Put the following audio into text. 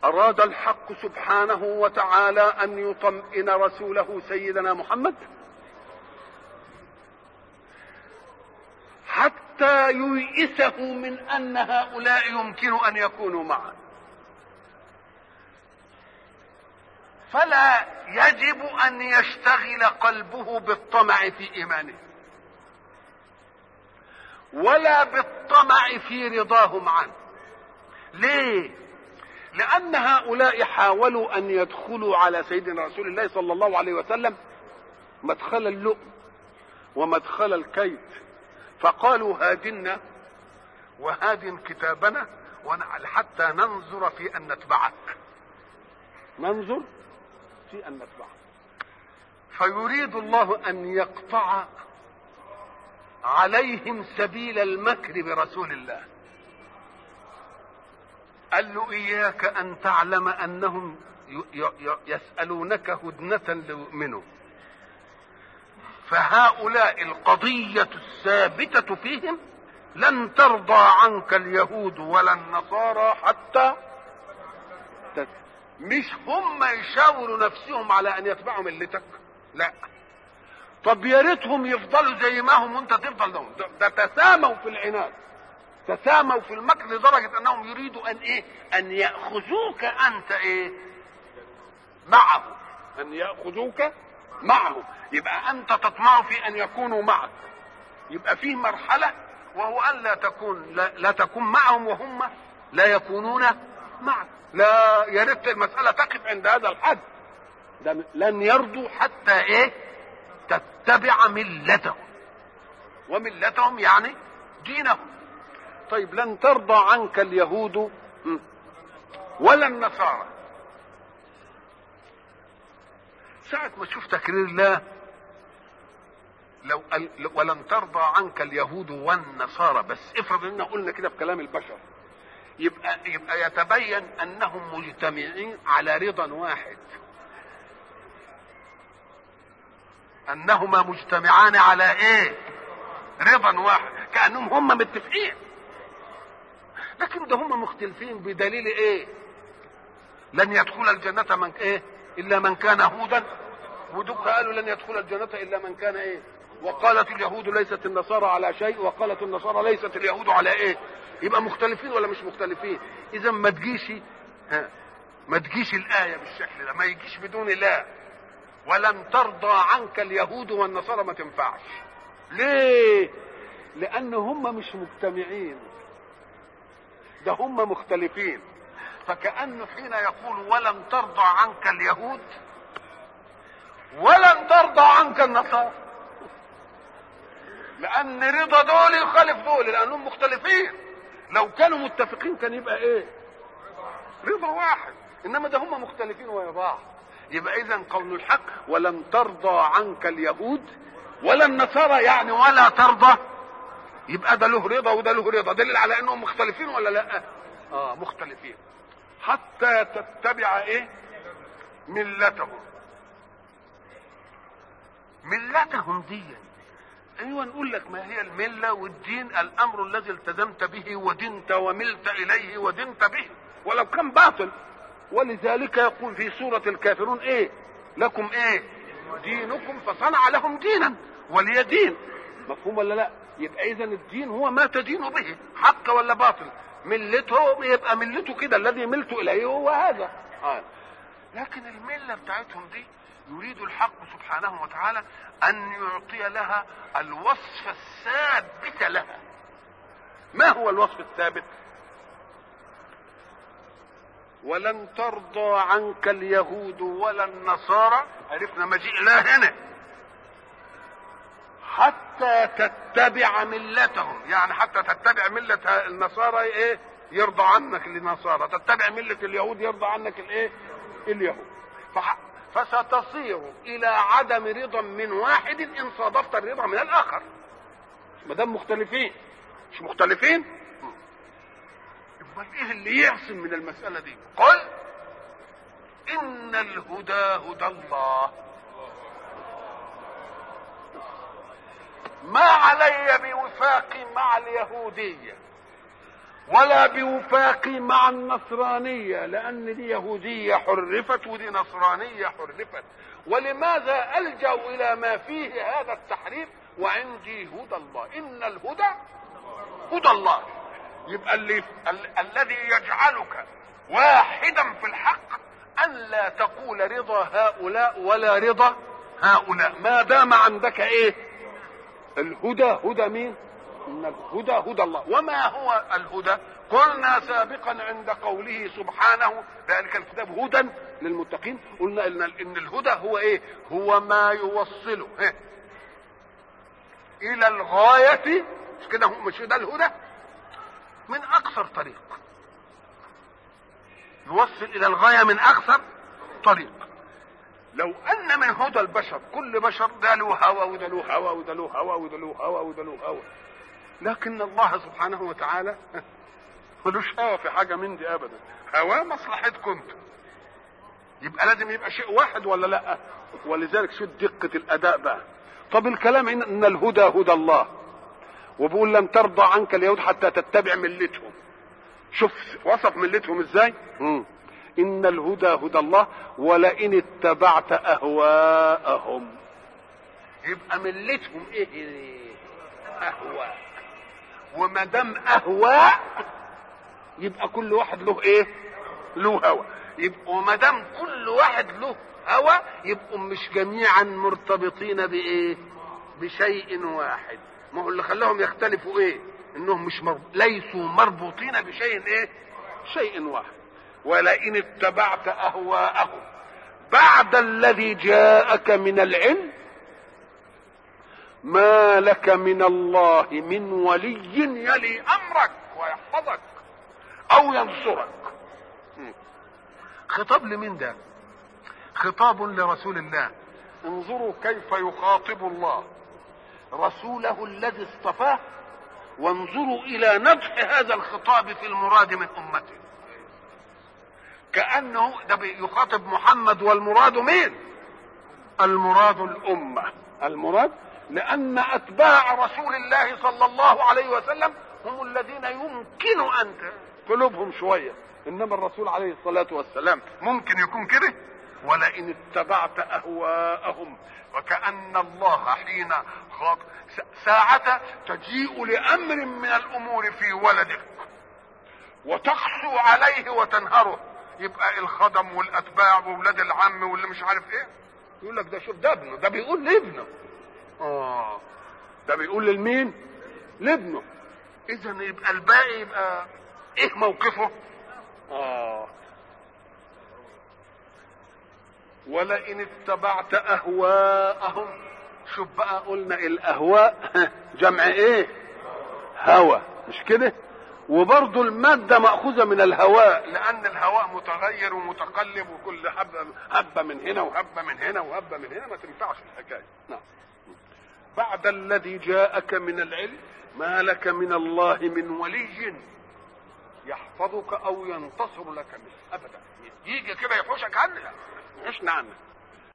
أراد الحق سبحانه وتعالى أن يطمئن رسوله سيدنا محمد حتى ييئسه من أن هؤلاء يمكن أن يكونوا معه فلا يجب أن يشتغل قلبه بالطمع في إيمانه ولا بالطمع في رضاهم عنه ليه لأن هؤلاء حاولوا أن يدخلوا على سيدنا رسول الله صلى الله عليه وسلم مدخل اللؤم ومدخل الكيد فقالوا هادنا وهاد كتابنا حتى ننظر في أن نتبعك ننظر في أن نتبعك فيريد الله أن يقطع عليهم سبيل المكر برسول الله قال له إياك أن تعلم أنهم يسألونك هدنة ليؤمنوا فهؤلاء القضية الثابتة فيهم لن ترضى عنك اليهود ولا النصارى حتى مش هم يشاوروا نفسهم على ان يتبعوا ملتك لا طب يا ريتهم يفضلوا زي ما هم وانت تفضل لهم ده تساموا في العناد تساموا في المكر لدرجة انهم يريدوا ان ايه ان يأخذوك انت ايه معه ان يأخذوك معه يبقى انت تطمع في ان يكونوا معك يبقى فيه مرحلة وهو ان لا تكون لا, لا تكون معهم وهم لا يكونون معك لا يا ريت المسألة تقف عند هذا الحد ده لن يرضوا حتى ايه تتبع ملتهم وملتهم يعني دينهم طيب لن ترضى عنك اليهود ولا النصارى ساعة ما تشوف تكرير الله لو ولن ترضى عنك اليهود والنصارى بس افرض ان قلنا كده في كلام البشر يبقى يبقى يتبين انهم مجتمعين على رضا واحد انهما مجتمعان على ايه رضا واحد كانهم هم متفقين لكن ده هم مختلفين بدليل ايه لن يدخل الجنة من ايه الا من كان هودا ودك قالوا لن يدخل الجنة الا من كان ايه وقالت اليهود ليست النصارى على شيء وقالت النصارى ليست اليهود على ايه يبقى مختلفين ولا مش مختلفين اذا ما تجيش ها ما تجيش الايه بالشكل ده ما يجيش بدون لا ولن ترضى عنك اليهود والنصارى ما تنفعش ليه لان هم مش مجتمعين ده هم مختلفين فكأنه حين يقول ولن ترضى عنك اليهود ولن ترضى عنك النصارى لأن رضا دول يخالف دول لأنهم مختلفين لو كانوا متفقين كان يبقى إيه؟ رضا واحد إنما ده هم مختلفين ويا بعض يبقى إذا قول الحق ولن ترضى عنك اليهود ولا النصارى يعني ولا ترضى يبقى ده له رضا وده له رضا دليل على انهم مختلفين ولا لا اه مختلفين حتى تتبع ايه ملتهم ملتهم دي ايوه نقول لك ما هي المله والدين الامر الذي التزمت به ودنت وملت اليه ودنت به ولو كان باطل ولذلك يقول في سوره الكافرون ايه لكم ايه دينكم فصنع لهم دينا ولي دين مفهوم ولا لا يبقى اذا الدين هو ما تدين به حق ولا باطل ملته يبقى ملته كده الذي ملت اليه هو هذا آه. لكن المله بتاعتهم دي يريد الحق سبحانه وتعالى ان يعطي لها الوصف الثابت لها ما هو الوصف الثابت ولن ترضى عنك اليهود ولا النصارى عرفنا مجيء لا هنا حتى تتبع ملتهم يعني حتى تتبع ملة النصارى ايه يرضى عنك النصارى تتبع ملة اليهود يرضى عنك الايه اليهود فح... فستصير الى عدم رضا من واحد ان صادفت الرضا من الاخر ما دام مختلفين مش مختلفين امال ايه اللي يعصم من المساله دي قل ان الهدى هدى الله ما علي بوفاقي مع اليهوديه ولا بوفاقي مع النصرانية لأن دي يهودية حرفت ودي نصرانية حرفت ولماذا ألجأ إلى ما فيه هذا التحريف وعندي هدى الله إن الهدى هدى الله يبقى اللي ال- الذي يجعلك واحدا في الحق أن لا تقول رضا هؤلاء ولا رضا هؤلاء ما دام عندك إيه الهدى هدى مين ان الهدى هدى الله وما هو الهدى قلنا سابقا عند قوله سبحانه ذلك الكتاب هدى للمتقين قلنا ان ان الهدى هو ايه هو ما يوصله إيه؟ الى الغايه مش كده هو مش ده الهدى من اقصر طريق يوصل الى الغايه من اقصر طريق لو ان من هدى البشر كل بشر ده له هوى وده له هوى وده له هوى وده له هوى وده له هوى لكن الله سبحانه وتعالى ملوش هوى في حاجه من دي ابدا هواه مصلحتكم انتم يبقى لازم يبقى شيء واحد ولا لا ولذلك شو دقه الاداء بقى طب الكلام ان إن الهدى هدى الله وبيقول لن ترضى عنك اليهود حتى تتبع ملتهم شوف وصف ملتهم ازاي مم. ان الهدى هدى الله ولئن اتبعت اهواءهم يبقى ملتهم ايه اهواء وما دام اهواء يبقى كل واحد له ايه له هوى يبقى وما دام كل واحد له هوى يبقوا مش جميعا مرتبطين بايه بشيء واحد ما هو اللي خلاهم يختلفوا ايه انهم مش مر... ليسوا مربوطين بشيء ايه شيء واحد ولئن اتبعت اهواءهم بعد الذي جاءك من العلم ما لك من الله من ولي يلي امرك ويحفظك او ينصرك خطاب لمين ده خطاب لرسول الله انظروا كيف يخاطب الله رسوله الذي اصطفاه وانظروا الى نضح هذا الخطاب في المراد من امته كانه ده يخاطب محمد والمراد مين المراد الامه المراد لان اتباع رسول الله صلى الله عليه وسلم هم الذين يمكن ان قلوبهم شويه انما الرسول عليه الصلاه والسلام ممكن يكون كده ولئن اتبعت اهواءهم وكان الله حين خاط ساعة تجيء لامر من الامور في ولدك وتقسو عليه وتنهره يبقى الخدم والاتباع واولاد العم واللي مش عارف ايه يقول لك ده شوف ده ابنه ده بيقول لابنه اه ده بيقول للمين لابنه اذا يبقى الباقي يبقى ايه موقفه اه ولئن اتبعت اهواءهم شوف بقى قلنا الاهواء جمع ايه هوى مش كده وبرضه المادة مأخوذة من الهواء لأن الهواء متغير ومتقلب وكل حبة هبة من هنا وهبة من هنا وهبة من هنا ما تنفعش الحكاية نعم بعد الذي جاءك من العلم ما لك من الله من ولي يحفظك أو ينتصر لك منه أبدا يجي كده يحوشك عنها يحوشنا عنك